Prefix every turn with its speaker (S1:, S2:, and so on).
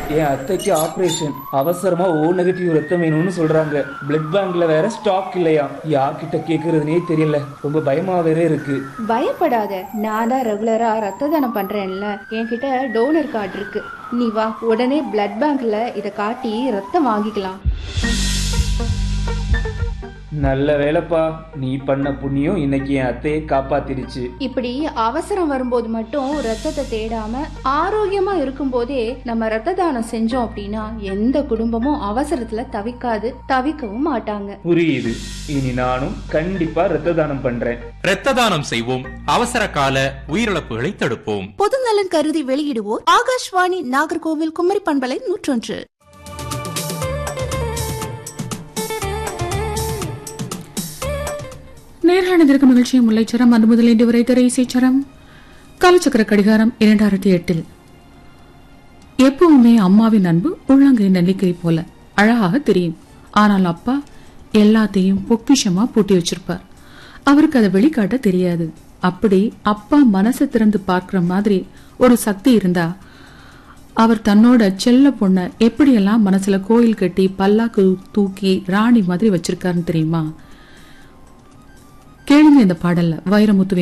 S1: என் அத்தைக்கு ஆபரேஷன் அவசரமா ஓ நெகட்டிவ் ரத்தம் வேணும்னு சொல்றாங்க பிளட் பேங்க்ல வேற ஸ்டாக் இல்லையா யார்கிட்ட கேக்குறதுனே தெரியல ரொம்ப பயமா வேற இருக்கு
S2: பயப்படாத நான் தான் ரெகுலரா ரத்த தானம் பண்றேன்ல என்கிட்ட டோனர் கார்டு இருக்கு நீ வா உடனே பிளட் பேங்க்ல இத காட்டி ரத்தம் வாங்கிக்கலாம்
S1: நல்ல வேலைப்பா நீ பண்ண புண்ணியம் இன்னைக்கு என் அத்தையை காப்பாத்திடுச்சு
S2: இப்படி அவசரம் வரும்போது மட்டும் ரத்தத்தை தேடாம ஆரோக்கியமா இருக்கும்போதே நம்ம ரத்த தானம் செஞ்சோம் அப்படின்னா எந்த குடும்பமும் அவசரத்துல தவிக்காது தவிக்கவும் மாட்டாங்க
S1: புரியுது இனி நானும் கண்டிப்பா ரத்த தானம் பண்றேன்
S3: இரத்த தானம் செய்வோம் அவசர கால உயிரிழப்புகளை தடுப்போம்
S4: பொதுநலன் கருதி வெளியிடுவோர் ஆகாஷ்வாணி நாகர்கோவில் குமரி பண்பலை நூற்றொன்று
S5: நேர்காணத்திற்கு மகிழ்ச்சி முல்லைச்சரம் அது முதல் இன்று வரை திரை இசைச்சரம் காலச்சக்கர கடிகாரம் இரண்டாயிரத்தி எட்டில் எப்பவுமே அம்மாவின் அன்பு உள்ளங்கை நெல்லிக்கை போல அழகாக தெரியும் ஆனால் அப்பா எல்லாத்தையும் பொக்கிஷமா பூட்டி வச்சிருப்பார் அவருக்கு அதை வெளிக்காட்ட தெரியாது அப்படி அப்பா மனசை திறந்து பார்க்கிற மாதிரி ஒரு சக்தி இருந்தா அவர் தன்னோட செல்ல பொண்ண எப்படியெல்லாம் மனசுல கோயில் கட்டி பல்லாக்கு தூக்கி ராணி மாதிரி வச்சிருக்காருன்னு தெரியுமா கேளுங்க இந்த பாடல்ல வைரமுத்துவின்